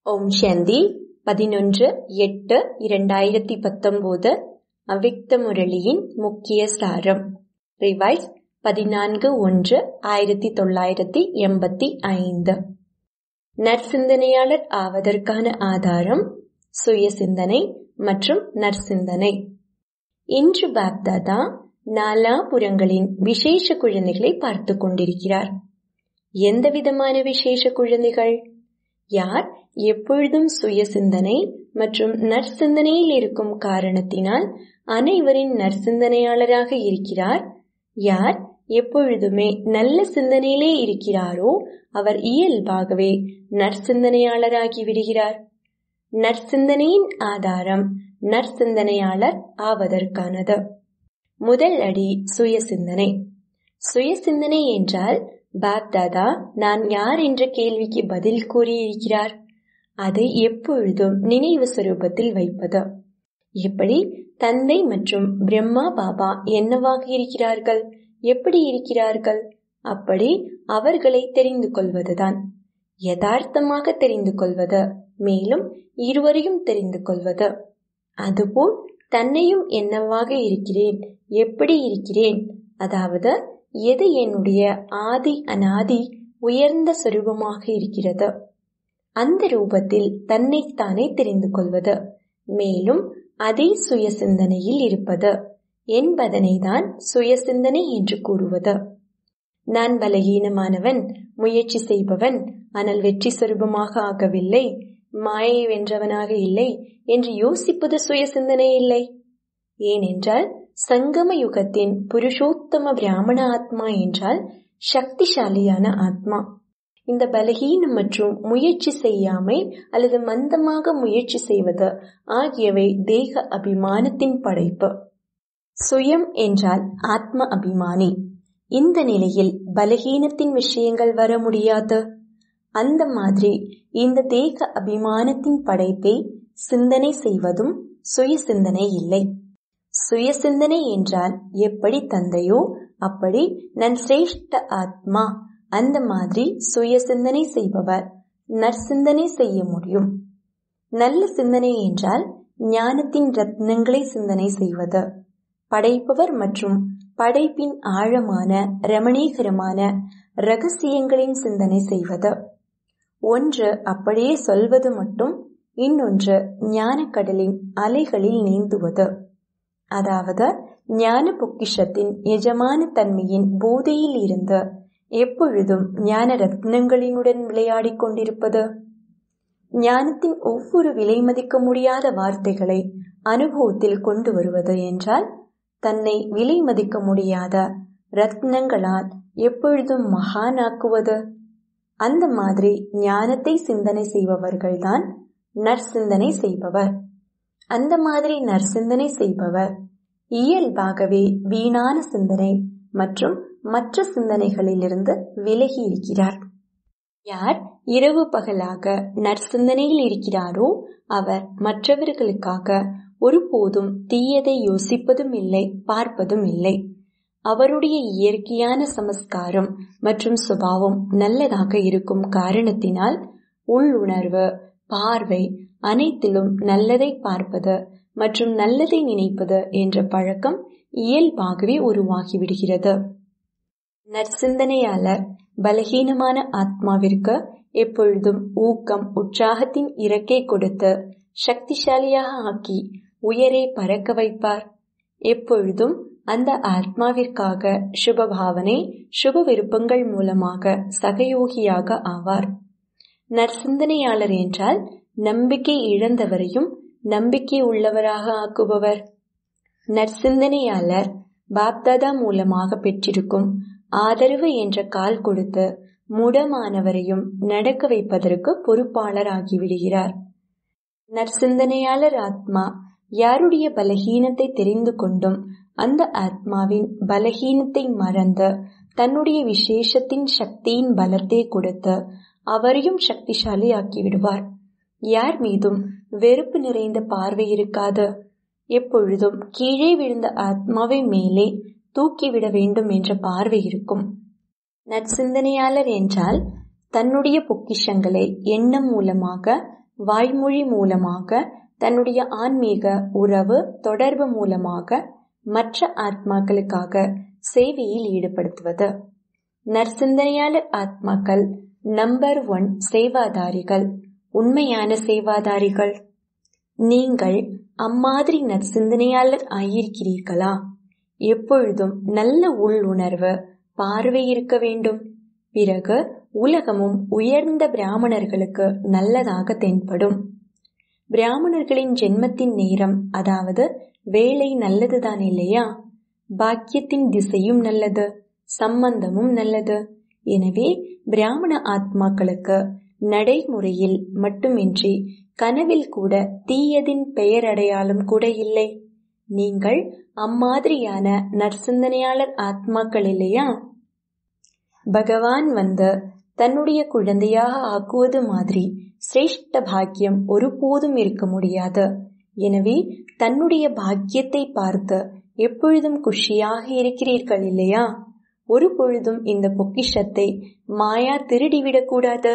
ஓம் சாந்தி பதினொன்று எட்டு இரண்டாயிரத்தி பத்தொன்பது அவ்யக்த முரளியின் முக்கிய சாரம் ரிவைஸ் பதினான்கு ஒன்று ஆயிரத்தி தொள்ளாயிரத்தி எண்பத்தி ஐந்து நற்சிந்தனையாளர் ஆவதற்கான ஆதாரம் சுய சிந்தனை மற்றும் நற்சிந்தனை இன்று பாப்தாதா நாலாபுரங்களின் விசேஷ குழந்தைகளை பார்த்து கொண்டிருக்கிறார் எந்த விதமான விசேஷ குழந்தைகள் யார் எப்பொழுதும் சுய சிந்தனை மற்றும் நற்சிந்தனையில் இருக்கும் காரணத்தினால் அனைவரின் நற்சிந்தனையாளராக இருக்கிறார் யார் எப்பொழுதுமே நல்ல சிந்தனையிலே இருக்கிறாரோ அவர் இயல்பாகவே நற்சிந்தனையாளராகி விடுகிறார் நற்சிந்தனையின் ஆதாரம் நற்சிந்தனையாளர் ஆவதற்கானது முதல் அடி சுய சிந்தனை சுய சிந்தனை என்றால் பாப்தாதா நான் யார் என்ற கேள்விக்கு பதில் கூறியிருக்கிறார் அதை எப்பொழுதும் நினைவு சுரூபத்தில் வைப்பது எப்படி தந்தை மற்றும் பிரம்மா பாபா என்னவாக இருக்கிறார்கள் எப்படி இருக்கிறார்கள் அப்படி அவர்களை தெரிந்து கொள்வதுதான் யதார்த்தமாக தெரிந்து கொள்வது மேலும் இருவரையும் தெரிந்து கொள்வது அதுபோல் தன்னையும் என்னவாக இருக்கிறேன் எப்படி இருக்கிறேன் அதாவது எது என்னுடைய ஆதி அனாதி உயர்ந்த சொரூபமாக இருக்கிறது அந்த ரூபத்தில் தன்னைத்தானே தெரிந்து கொள்வது மேலும் அதே சுய சிந்தனையில் இருப்பது என்பதனை தான் சுய சிந்தனை என்று கூறுவது நான் பலகீனமானவன் முயற்சி செய்பவன் ஆனால் வெற்றி சொரூபமாக ஆகவில்லை மாயை வென்றவனாக இல்லை என்று யோசிப்பது சுய சிந்தனை இல்லை ஏனென்றால் சங்கம யுகத்தின் புருஷோத்தம பிராமண ஆத்மா என்றால் சக்திசாலியான ஆத்மா இந்த பலகீனம் மற்றும் முயற்சி செய்யாமை அல்லது மந்தமாக முயற்சி செய்வது ஆகியவை தேக அபிமானத்தின் படைப்பு சுயம் என்றால் ஆத்ம அபிமானி இந்த நிலையில் பலகீனத்தின் விஷயங்கள் வர முடியாது அந்த மாதிரி இந்த தேக அபிமானத்தின் படைப்பை சிந்தனை செய்வதும் சுய சிந்தனை இல்லை சுய சிந்தனை என்றால் எப்படி தந்தையோ அப்படி நன் சிரேஷ்ட ஆத்மா அந்த மாதிரி சுய சிந்தனை செய்பவர் நற்சிந்தனை செய்ய முடியும் நல்ல சிந்தனை என்றால் ஞானத்தின் ரத்னங்களை சிந்தனை செய்வது படைப்பவர் மற்றும் படைப்பின் ஆழமான ரமணீகரமான ரகசியங்களின் சிந்தனை செய்வது ஒன்று அப்படியே சொல்வது மட்டும் இன்னொன்று ஞானக்கடலின் அலைகளில் நீந்துவது அதாவது ஞான பொக்கிஷத்தின் எஜமான தன்மையின் போதையில் இருந்து எப்பொழுதும் ஞான ரத்னங்களினுடன் விளையாடிக் கொண்டிருப்பது ஞானத்தின் ஒவ்வொரு விலை மதிக்க முடியாத வார்த்தைகளை அனுபவத்தில் கொண்டு வருவது என்றால் தன்னை விலை மதிக்க முடியாத ரத்னங்களால் எப்பொழுதும் மகானாக்குவது அந்த மாதிரி ஞானத்தை சிந்தனை செய்பவர்கள்தான் நற்சிந்தனை செய்பவர் அந்த மாதிரி நற்சிந்தனை செய்பவர் இயல்பாகவே வீணான சிந்தனை மற்றும் மற்ற சிந்தனைகளிலிருந்து விலகி இருக்கிறார் யார் இரவு பகலாக நற்சிந்தனையில் இருக்கிறாரோ அவர் மற்றவர்களுக்காக ஒருபோதும் தீயதை யோசிப்பதும் இல்லை பார்ப்பதும் இல்லை அவருடைய இயற்கையான சமஸ்காரம் மற்றும் சுபாவம் நல்லதாக இருக்கும் காரணத்தினால் உள்ளுணர்வு பார்வை அனைத்திலும் நல்லதை பார்ப்பது மற்றும் நல்லதை நினைப்பது என்ற பழக்கம் இயல்பாகவே உருவாகிவிடுகிறது நற்சிந்தனையாளர் பலகீனமான ஆத்மாவிற்கு எப்பொழுதும் ஊக்கம் உற்சாகத்தின் இறக்கை கொடுத்து சக்திசாலியாக ஆக்கி உயரே பறக்க வைப்பார் எப்பொழுதும் அந்த ஆத்மாவிற்காக சுப பாவனை சுப விருப்பங்கள் மூலமாக சகயோகியாக ஆவார் நற்சிந்தனையாளர் என்றால் நம்பிக்கை இழந்தவரையும் நம்பிக்கை உள்ளவராக ஆக்குபவர் நற்சிந்தனையாளர் பாப்தாதா மூலமாக பெற்றிருக்கும் ஆதரவு என்ற கால் கொடுத்து முடமானவரையும் நடக்க வைப்பதற்கு பொறுப்பாளர் ஆகிவிடுகிறார் நற்சிந்தனையாளர் ஆத்மா யாருடைய பலகீனத்தை தெரிந்து கொண்டும் அந்த ஆத்மாவின் பலகீனத்தை மறந்து தன்னுடைய விசேஷத்தின் சக்தியின் பலத்தை கொடுத்து அவரையும் சக்திசாலி ஆக்கிவிடுவார் யார் மீதும் வெறுப்பு நிறைந்த பார்வை இருக்காது எப்பொழுதும் கீழே விழுந்த ஆத்மாவை மேலே தூக்கிவிட வேண்டும் என்ற பார்வை இருக்கும் நற்சிந்தனையாளர் என்றால் தன்னுடைய பொக்கிஷங்களை எண்ணம் மூலமாக வாய்மொழி மூலமாக தன்னுடைய ஆன்மீக உறவு தொடர்பு மூலமாக மற்ற ஆத்மாக்களுக்காக சேவையில் ஈடுபடுத்துவது நற்சிந்தனையாளர் ஆத்மாக்கள் நம்பர் ஒன் சேவாதாரிகள் உண்மையான சேவாதாரிகள் நீங்கள் அம்மாதிரி நற்சிந்தனையாளர் ஆகியிருக்கிறீர்களா எப்பொழுதும் நல்ல உள்ளுணர்வு பார்வை இருக்க வேண்டும் பிறகு உலகமும் உயர்ந்த பிராமணர்களுக்கு நல்லதாக தென்படும் பிராமணர்களின் ஜென்மத்தின் நேரம் அதாவது வேலை நல்லதுதான் இல்லையா பாக்கியத்தின் திசையும் நல்லது சம்பந்தமும் நல்லது எனவே பிராமண ஆத்மாக்களுக்கு நடைமுறையில் மட்டுமின்றி கனவில் கூட தீயதின் பெயர் அடையாளம் கூட இல்லை நீங்கள் அம்மாதிரியான நற்சிந்தனையாளர் ஆத்மாக்கள் இல்லையா பகவான் வந்து தன்னுடைய குழந்தையாக ஆக்குவது மாதிரி சிரேஷ்ட பாக்கியம் ஒருபோதும் இருக்க முடியாது எனவே தன்னுடைய பாக்கியத்தை பார்த்து எப்பொழுதும் குஷியாக இருக்கிறீர்கள் இல்லையா ஒரு பொழுதும் இந்த பொக்கிஷத்தை மாயா திருடிவிடக் கூடாது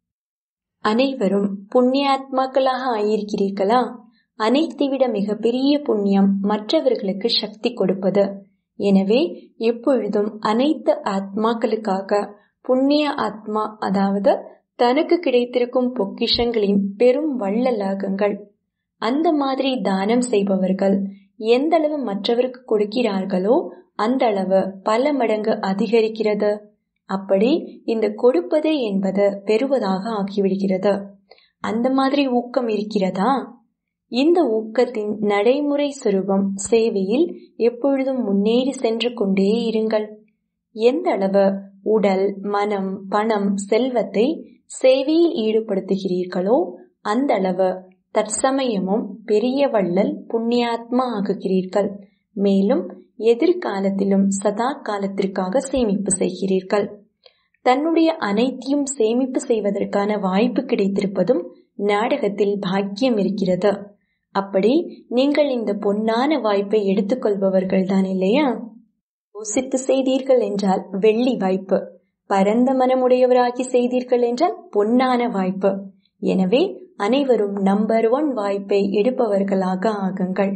அனைவரும் புண்ணியாத்மாக்களாக ஆயிருக்கிறீர்களா அனைத்தை விட மிகப்பெரிய புண்ணியம் மற்றவர்களுக்கு சக்தி கொடுப்பது எனவே எப்பொழுதும் அனைத்து ஆத்மாக்களுக்காக புண்ணிய ஆத்மா அதாவது தனக்கு கிடைத்திருக்கும் பொக்கிஷங்களின் பெரும் வள்ளலாகங்கள் அந்த மாதிரி தானம் செய்பவர்கள் எந்த அளவு மற்றவருக்கு கொடுக்கிறார்களோ அந்த அளவு பல மடங்கு அதிகரிக்கிறது அப்படி இந்த கொடுப்பது என்பது பெறுவதாக ஆகிவிடுகிறது அந்த மாதிரி ஊக்கம் இருக்கிறதா இந்த ஊக்கத்தின் நடைமுறை சுரூபம் சேவையில் எப்பொழுதும் முன்னேறி சென்று கொண்டே இருங்கள் எந்த அளவு உடல் மனம் பணம் செல்வத்தை சேவையில் ஈடுபடுத்துகிறீர்களோ அந்த அளவு தற்சமயமும் பெரிய வள்ளல் புண்ணியாத்மா ஆகுகிறீர்கள் மேலும் எதிர்காலத்திலும் சதா காலத்திற்காக சேமிப்பு செய்கிறீர்கள் தன்னுடைய அனைத்தையும் சேமிப்பு செய்வதற்கான வாய்ப்பு கிடைத்திருப்பதும் நாடகத்தில் பாக்கியம் இருக்கிறது அப்படி நீங்கள் இந்த பொன்னான வாய்ப்பை எடுத்துக்கொள்பவர்கள் தான் இல்லையா யோசித்து செய்தீர்கள் என்றால் வெள்ளி வாய்ப்பு பரந்த மனமுடையவராகி செய்தீர்கள் என்றால் பொன்னான வாய்ப்பு எனவே அனைவரும் நம்பர் ஒன் வாய்ப்பை எடுப்பவர்களாக ஆகுங்கள்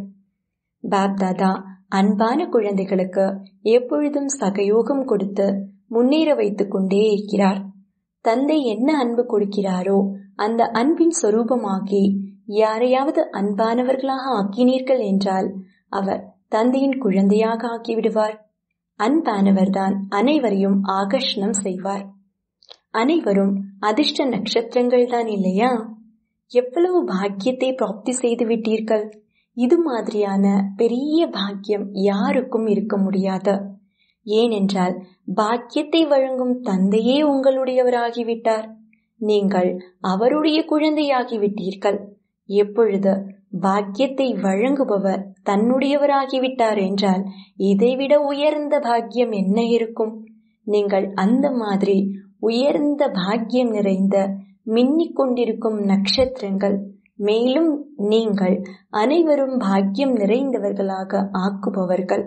பாப்தாதா அன்பான குழந்தைகளுக்கு எப்பொழுதும் சகயோகம் கொடுத்து முன்னேற வைத்துக் கொண்டே இருக்கிறார் தந்தை என்ன அன்பு கொடுக்கிறாரோ அந்த அன்பின் சொரூபமாகி யாரையாவது அன்பானவர்களாக ஆக்கினீர்கள் என்றால் அவர் தந்தையின் குழந்தையாக ஆக்கிவிடுவார் அன்பானவர்தான் அனைவரையும் ஆகர்ஷணம் செய்வார் அனைவரும் அதிர்ஷ்ட நட்சத்திரங்கள் தான் இல்லையா எவ்வளவு பாக்கியத்தை பிராப்தி செய்து விட்டீர்கள் இது மாதிரியான பெரிய பாக்கியம் யாருக்கும் இருக்க முடியாது ஏனென்றால் பாக்கியத்தை வழங்கும் தந்தையே உங்களுடையவராகிவிட்டார் நீங்கள் அவருடைய குழந்தையாகிவிட்டீர்கள் எப்பொழுது பாக்கியத்தை வழங்குபவர் தன்னுடையவராகிவிட்டார் என்றால் இதைவிட உயர்ந்த பாக்கியம் என்ன இருக்கும் நீங்கள் அந்த மாதிரி உயர்ந்த பாக்கியம் நிறைந்த மின்னிக் கொண்டிருக்கும் நட்சத்திரங்கள் மேலும் நீங்கள் அனைவரும் பாக்கியம் நிறைந்தவர்களாக ஆக்குபவர்கள்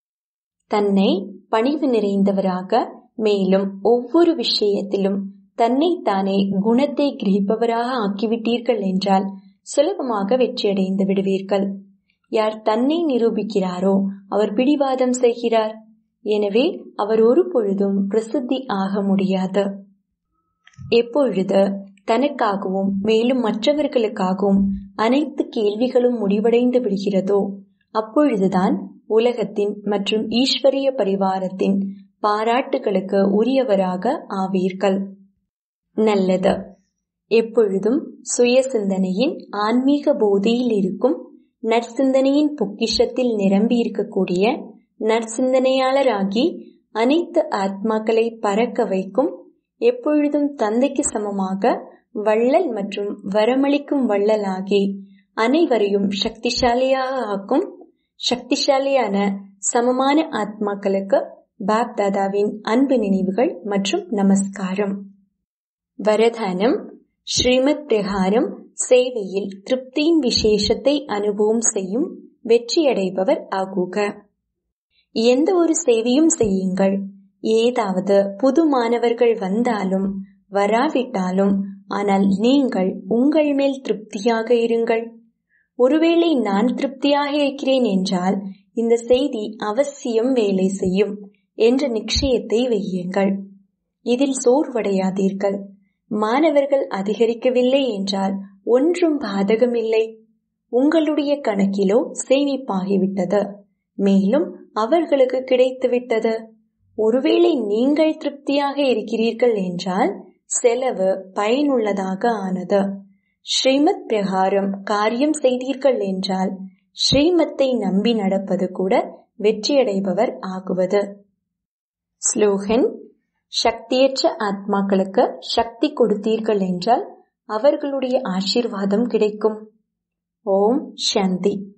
தன்னை பணிவு நிறைந்தவராக மேலும் ஒவ்வொரு விஷயத்திலும் தன்னைத்தானே குணத்தை கிரகிப்பவராக ஆக்கிவிட்டீர்கள் என்றால் சுலபமாக வெற்றியடைந்து விடுவீர்கள் யார் தன்னை நிரூபிக்கிறாரோ அவர் பிடிவாதம் செய்கிறார் எனவே அவர் ஒரு பொழுதும் பிரசித்தி ஆக முடியாது எப்பொழுது தனக்காகவும் மேலும் மற்றவர்களுக்காகவும் அனைத்து கேள்விகளும் முடிவடைந்து விடுகிறதோ அப்பொழுதுதான் உலகத்தின் மற்றும் ஈஸ்வரிய பரிவாரத்தின் பாராட்டுகளுக்கு உரியவராக ஆவீர்கள் நல்லது எப்பொழுதும் சுய சிந்தனையின் ஆன்மீக போதையில் இருக்கும் நற்சிந்தனையின் பொக்கிஷத்தில் நிரம்பி இருக்கக்கூடிய நற்சிந்தனையாளராகி அனைத்து ஆத்மாக்களை பறக்க வைக்கும் எப்பொழுதும் தந்தைக்கு சமமாக வள்ளல் மற்றும் வரமளிக்கும் வள்ளலாகி அனைவரையும் சக்திசாலியாக ஆக்கும் சக்திசாலியான சமமான ஆத்மாக்களுக்கு பாப் தாதாவின் அன்பு நினைவுகள் மற்றும் நமஸ்காரம் வரதானம் ஸ்ரீமத் பிரகாரம் சேவையில் திருப்தியின் விசேஷத்தை அனுபவம் செய்யும் வெற்றியடைபவர் ஆகுக எந்த ஒரு சேவையும் செய்யுங்கள் ஏதாவது புது மாணவர்கள் வந்தாலும் வராவிட்டாலும் ஆனால் நீங்கள் உங்கள் மேல் திருப்தியாக இருங்கள் ஒருவேளை நான் திருப்தியாக இருக்கிறேன் என்றால் இந்த செய்தி அவசியம் வேலை செய்யும் என்ற நிச்சயத்தை வையுங்கள் இதில் சோர்வடையாதீர்கள் மாணவர்கள் அதிகரிக்கவில்லை என்றால் ஒன்றும் பாதகமில்லை உங்களுடைய கணக்கிலோ சேமிப்பாகிவிட்டது மேலும் அவர்களுக்கு கிடைத்துவிட்டது ஒருவேளை நீங்கள் திருப்தியாக இருக்கிறீர்கள் என்றால் செலவு பயனுள்ளதாக ஆனது ஸ்ரீமத் பிரகாரம் காரியம் செய்தீர்கள் என்றால் ஸ்ரீமத்தை நம்பி நடப்பது கூட வெற்றியடைபவர் ஆகுவது ஸ்லோகன் சக்தியற்ற ஆத்மாக்களுக்கு சக்தி கொடுத்தீர்கள் என்றால் அவர்களுடைய ஆசீர்வாதம் கிடைக்கும் ஓம் சாந்தி